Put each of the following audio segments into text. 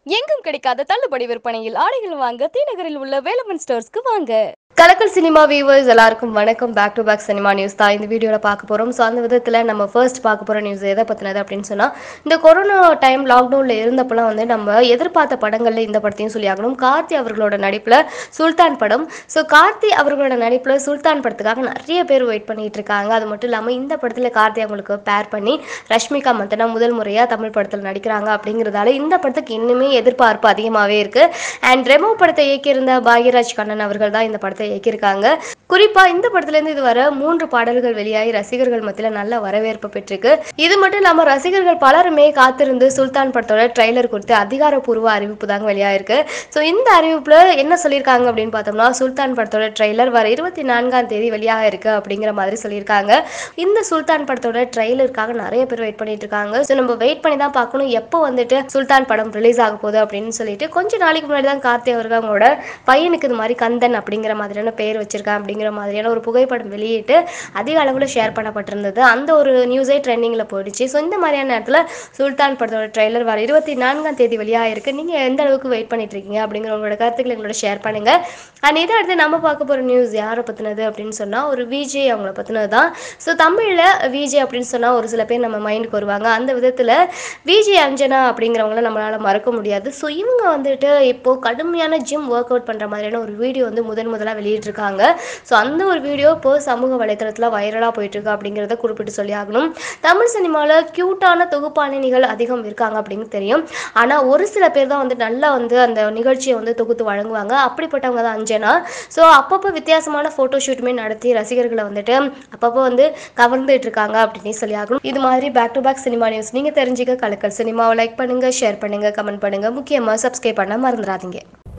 எங்கும் கிடைக்காத தள்ளுபடி விற்பனையில் ஆடைகள் வாங்க தீநகரில் உள்ள வேலவன் ஸ்டோர்ஸ்க்கு வாங்க கலக்கல் சினிமா வியூவர்ஸ் எல்லாருக்கும் வணக்கம் back to back cinema news தான் இந்த வீடியோவில் பார்க்க போகிறோம் ஸோ அந்த விதத்தில் நம்ம ஃபர்ஸ்ட் பார்க்க போகிற நியூஸ் எதை பற்றினது அப்படின்னு சொன்னால் இந்த கொரோனா டைம் லாக்டவுனில் இருந்தப்பெல்லாம் வந்து நம்ம எதிர்பார்த்த படங்களில் இந்த படத்தையும் சொல்லி ஆகணும் கார்த்தி அவர்களோட நடிப்பில் சுல்தான் படம் ஸோ கார்த்தி அவர்களோட நடிப்பில் சுல்தான் படத்துக்காக நிறைய பேர் வெயிட் பண்ணிட்டு இருக்காங்க அது மட்டும் இல்லாமல் இந்த படத்தில் கார்த்தி அவங்களுக்கு பேர் பண்ணி ரஷ்மிகா மந்தனா முதல் முறையாக தமிழ் படத்தில் நடிக்கிறாங்க அப்படிங்கிறதால இந்த படத்துக்கு இன்னுமே எதிர்பார்ப்பு அதிகமாகவே இருக்குது அண்ட் ரெமோ படத்தை இயக்கியிருந்த பாக்யராஜ் கண்ணன் அவர்கள் தான் இந்த படத்தை இயக்கியிருக்காங்க குறிப்பாக இந்த படத்துலேருந்து இதுவரை மூன்று பாடல்கள் வெளியாகி ரசிகர்கள் மத்தியில் நல்ல வரவேற்பு பெற்றிருக்கு இது மட்டும் இல்லாமல் ரசிகர்கள் பலருமே காத்திருந்து சுல்தான் படத்தோட ட்ரைலர் குறித்து அதிகாரப்பூர்வ அறிவிப்பு தாங்க வெளியாயிருக்கு ஸோ இந்த அறிவிப்பில் என்ன சொல்லியிருக்காங்க அப்படின்னு பார்த்தோம்னா சுல்தான் படத்தோட ட்ரைலர் வர இருபத்தி நான்காம் தேதி வெளியாக இருக்கு அப்படிங்கிற மாதிரி சொல்லியிருக்காங்க இந்த சுல்தான் படத்தோட ட்ரைலருக்காக நிறைய பேர் வெயிட் பண்ணிட்டு இருக்காங்க ஸோ நம்ம வெயிட் பண்ணி தான் பார்க்கணும் எப்போ வந்துட்டு சுல்தான் படம் ரிலீஸ் ஆக போகுது அப்படின்னு சொல்லிட்டு கொஞ்ச நாளைக்கு முன்னாடி தான் கார்த்தி அவர்கள் அவங்களோட பையனுக்கு இது மாதிரி கந்தன் அப்படிங்கிற மாதிரியான பேர் வச்சிருக்கேன் அப்படிங்கிற மாதிரியான ஒரு புகைப்படம் வெளியிட்டு அதிக அளவில் ஷேர் பண்ணப்பட்டிருந்தது அந்த ஒரு நியூஸே ட்ரெண்டிங்கில் போயிடுச்சு ஸோ இந்த மாதிரியான நேரத்தில் சுல்தான் படத்தோட ட்ரைலர் வர இருபத்தி நான்காம் தேதி வெளியாக இருக்கு நீங்கள் எந்த அளவுக்கு வெயிட் பண்ணிட்டு இருக்கீங்க அப்படிங்கிற உங்களோட கருத்துக்களை எங்களோட ஷேர் பண்ணுங்க அண்ட் இதை அடுத்து நம்ம பார்க்க போகிற நியூஸ் யாரை பற்றினது அப்படின்னு சொன்னால் ஒரு விஜய் அவங்கள பற்றினது தான் ஸோ தமிழில் விஜய் அப்படின்னு சொன்னால் ஒரு சில பேர் நம்ம மைண்டுக்கு வருவாங்க அந்த விதத்தில் விஜய் அஞ்சனா அப்படிங்கிறவங்கள நம்மளால் மறக்க முடியாது ஸோ இவங்க வந்துட்டு இப்போது கடுமையான ஜிம் ஒர்க் அவுட் பண்ணுற மாதிரியான ஒரு வீடியோ வந்து முதன் முதலாக வெளியிட்டிருக்காங்க ஸோ அந்த ஒரு வீடியோ இப்போ சமூக வலைத்தளத்தில் வைரலாக போயிட்டுருக்கு அப்படிங்கிறத குறிப்பிட்டு சொல்லி ஆகணும் தமிழ் சினிமாவில் க்யூட்டான தொகுப்பாளினிகள் அதிகம் இருக்காங்க அப்படின்னு தெரியும் ஆனால் ஒரு சில பேர் தான் வந்து நல்லா வந்து அந்த நிகழ்ச்சியை வந்து தொகுத்து வழங்குவாங்க அப்படிப்பட்டவங்க தான் அஞ்சனா ஸோ அப்பப்போ வித்தியாசமான ஃபோட்டோ ஷூட்டுமே நடத்தி ரசிகர்களை வந்துட்டு அப்பப்போ வந்து கவர்ந்துட்டு இருக்காங்க அப்படின்னு சொல்லி ஆகணும் இது மாதிரி back to back cinema news நீங்கள் தெரிஞ்சுக்க கலக்கல் சினிமாவை லைக் பண்ணுங்க ஷேர் பண்ணுங்க கமெண்ட் பண்ணுங்க முக்கியமாக சப்ஸ்கிரைப் பண்ண மறந்துடாதீங்க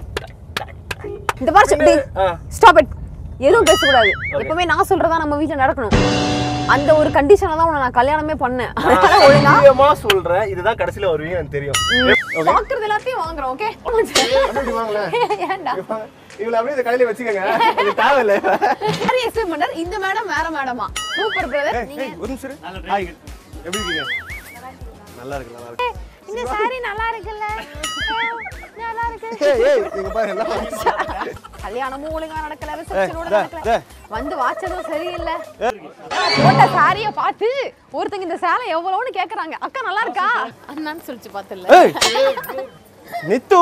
இந்த மாதிரி சொல்லி ஸ்டாப் இட் எதுவும் பேசக்கூடாது எப்பவுமே நான் சொல்றதா நம்ம வீட்ல நடக்கணும் அந்த ஒரு கண்டிஷன்ல தான் உன்னை நான் கல்யாணமே பண்ணேன் அதனால ஒழுங்கா நிச்சயமா சொல்றேன் இதுதான் கடைசியில வருவீங்க எனக்கு தெரியும் பாக்குறது எல்லாத்தையும் வாங்குறோம் ஓகே அப்படி வாங்களேன். ஏன்டா இவளை அப்படியே இந்த கடையில வச்சுக்கோங்க இது தேவையில்ல யாரு எக்ஸ்பிளைன் பண்றாரு இந்த மேடம் வேற மேடமா சூப்பர் பிரதர் ஏய், ஏய், ஒரு நிமிஷம் இரு. ஹாய். எப்படி இருக்கீங்க நல்லா இருக்கு நல்லா இருக்கு இந்த சாரி நல்லா இருக்குல்ல நல்லா இருக்கு ஏய், ஏய், இங்க பாரு எல்லாம் கல்யாணமும் ஒழுங்கா நடக்கல ஏய், ரிசப்ஷனோட டே, நடக்கல டே. வந்து வாச்சதும் சரியில்லை போட்ட சாரிய பார்த்து ஒருத்தங்க இந்த சேலை எவ்வளவுன்னு கேக்குறாங்க அக்கா நல்லா இருக்கா அண்ணான்னு சொல்லிச்சு பாத்துல ஏய், நித்து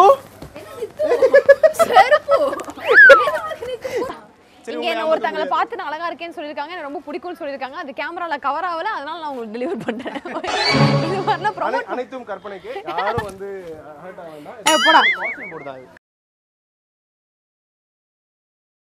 செருப்பு இங்க என்ன ஒருத்தங்களை பார்த்து நான் அழகா இருக்கேன்னு சொல்லியிருக்காங்க எனக்கு ரொம்ப பிடிக்கும்னு சொல்லியிருக்காங்க அது கேமரால கவர் ஆகல அதனால நான் உங்களுக்கு டெலிவர் பண்றேன் இது மாதிரிலாம் ப்ரொமோட் அனை- அனைத்தும் கற்பனைக்கு யாரும் வந்து hurt ஆக வேண்டாம் போடா Caution போடுதா இது?